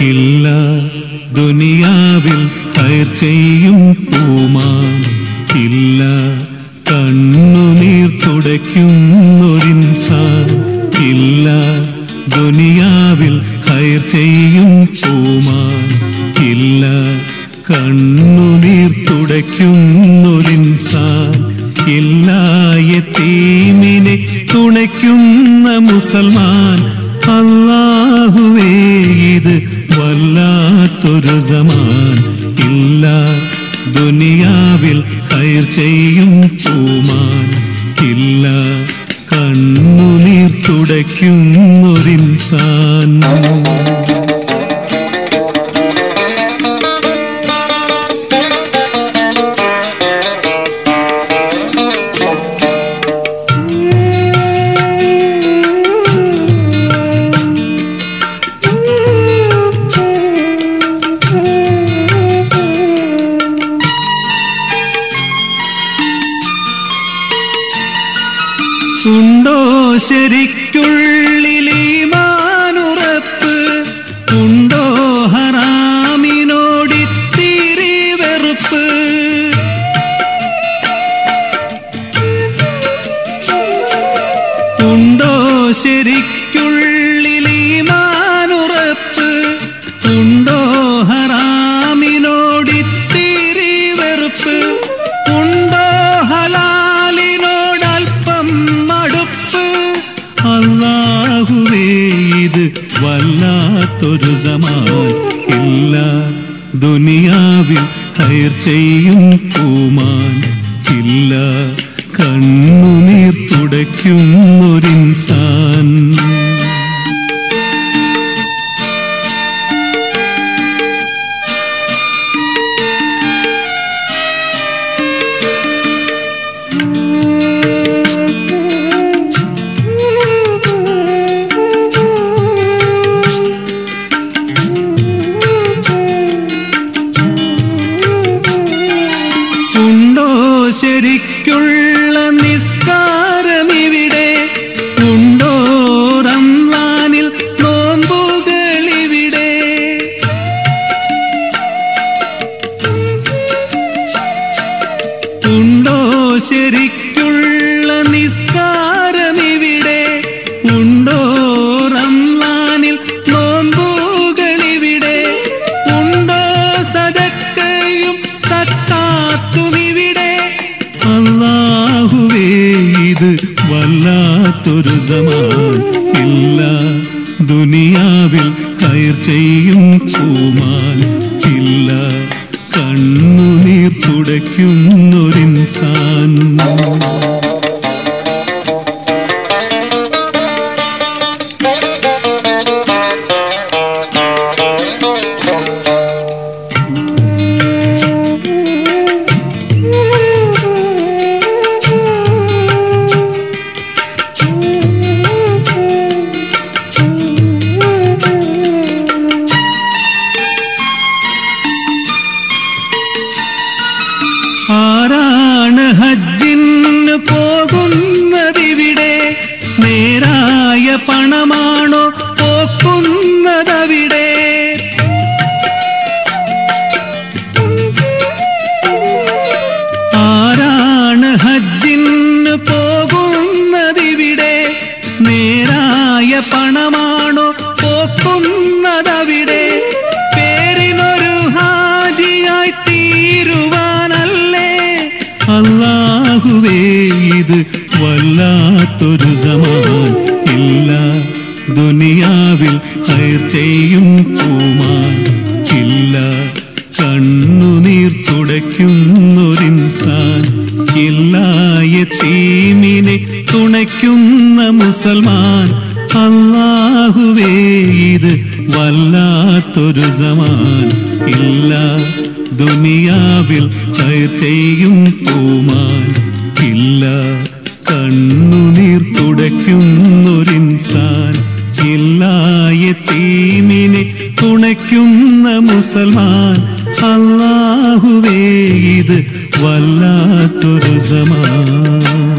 ഇല്ല ദുനിയാവിൽ ഹൈർ ചെയ്യും പൂമാൻ ഇല്ല കണ്ണുനീർ തുടയ്ക്കുന്നൊരിൻസാൻ ഇല്ല ദുനിയാവിൽ ഹൈർ ചെയ്യും പൂമാൻ ഇല്ല കണ്ണുനീർ തുടയ്ക്കുന്നൊരിൻസാൻ ഇല്ലായത്തീമിനെ തുണയ്ക്കുന്ന മുസൽമാൻ അള്ളാഹുവേ ഇത് വല്ലാത്തൊരു സമാൻ ഇല്ല ദുനിയാവിൽ ഹൈർ ചെയ്യും പൂമാൻ ഇല്ല കണ്ണുനീർ തുടയ്ക്കുന്നൊരിൻസാൻ ഉണ്ടോ ശരിക്കുള്ളിലീമാനുറപ്പ് ഉണ്ടോ ഹറാമിനോടിത്തിരി വെറുപ്പ് ഉണ്ടോ ശരിക്കുള്ളിലീമാനുറപ്പ് ഉണ്ടോ ഹറാമിനോടിത്തിരി വെറുപ്പ് ഉണ്ടോ ഹലാലിനോടൽപ്പം മടുപ്പ് അള്ളാഹുവേ ഇത് വല്ലാത്തൊരു സമാൻ ഇല്ല ദുനിയാവിൽ ഹൈർ ചെയ്യും പൂമാൻ ഇല്ല കണ്ണുനീർ തുടയ്ക്കുന്നൊരിൻസാൻ ഉണ്ടോ ശരിക്കുള്ള നിസ്കാരമിവിടെ ഉണ്ടോ റംലാനിൽ നോമ്പുകളിവിടെ ഉണ്ടോ ശരിക്കുള്ള നിസ്കാരമിവിടെ ഉണ്ടോ റംലാനിൽ നോമ്പുകളിവിടെ ഉണ്ടോ സദക്കയും സക്കാത്തുമിവിടെ അള്ളാഹുവേ ഇത് വല്ലാത്തൊരു സമാൻ ഇല്ല ദുനിയാവിൽ കയർ ചെയ്യും പൂമാൻ ഇല്ല കണ്ണുനീർ തുടയ്ക്കുന്നൊരിൻസാൻ ആരാണ് ഹജ്ജിന് പോകുന്നതിവിടെ നേരായ പണമാണോ പോക്കുന്നതവിടെ ആരാണ് ഹജ്ജിന് പോകുന്നതിവിടെ നേരായ പണമാണോ പോക്കുന്നതവിടെ പേരിനൊരു ഹാജിയായി തീരുവാനല്ലേ അള്ളാഹുവേ ഇത് വല്ലാത്തൊരു സമാൻ ഇല്ല ദുനിയാവിൽ ഹൈർ ചെയ്യും പൂമാൻ ഇല്ല കണ്ണുനീർ തുടയ്ക്കുന്നൊരിൻസാൻ ഇല്ലായ തീമിനെ തുണയ്ക്കുന്ന മുസൽമാൻ അള്ളാഹുവേ ഇത് വല്ലാത്തൊരു സമാൻ ഇല്ല ദുനിയാവിൽ ഹൈർ ചെയ്യും പൂമാൻ ഇല്ല കണ്ണുനീർ തുടയ്ക്കുന്നൊരിൻസാൻ ഇല്ലായ തീമിനെ തുണയ്ക്കുന്ന മുസൽമാൻ അള്ളാഹുവേ ഇത് വല്ലാത്തൊരു സമാൻ